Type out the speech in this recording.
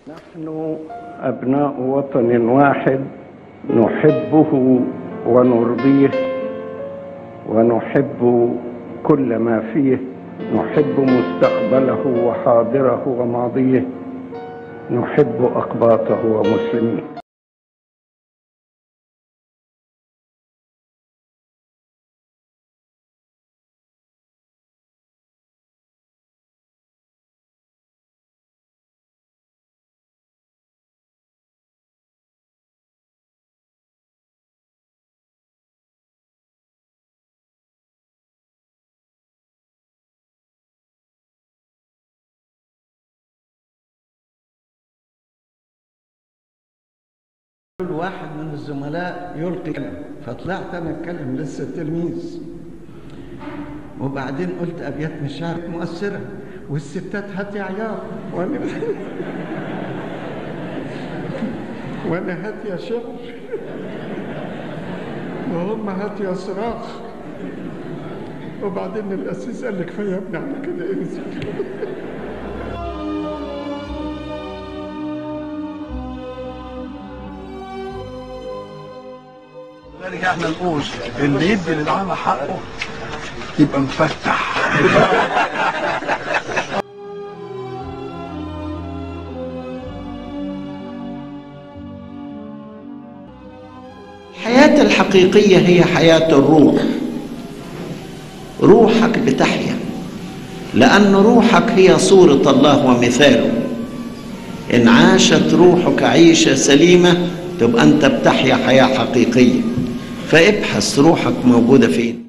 نحن أبناء وطن واحد نحبه ونرضيه ونحب كل ما فيه نحب مستقبله وحاضره وماضيه نحب أقباطه ومسلميه كل واحد من الزملاء يلقي كلام فطلعت انا اتكلم لسه تلميذ وبعدين قلت ابيات من الشعر مؤثره والستات هات يا عيار وانا وانا هات يا شعر وهم هات يا صراخ وبعدين الاسيس قال لي كفايه يا ابني على كده انزل لذلك احنا نقول اللي يدي للعامة حقه يبقى مفتح الحياة الحقيقية هي حياة الروح روحك بتحيا لأن روحك هي صورة الله ومثاله إن عاشت روحك عيشة سليمة تبقى أنت بتحيا حياة حقيقية فابحث روحك موجودة فين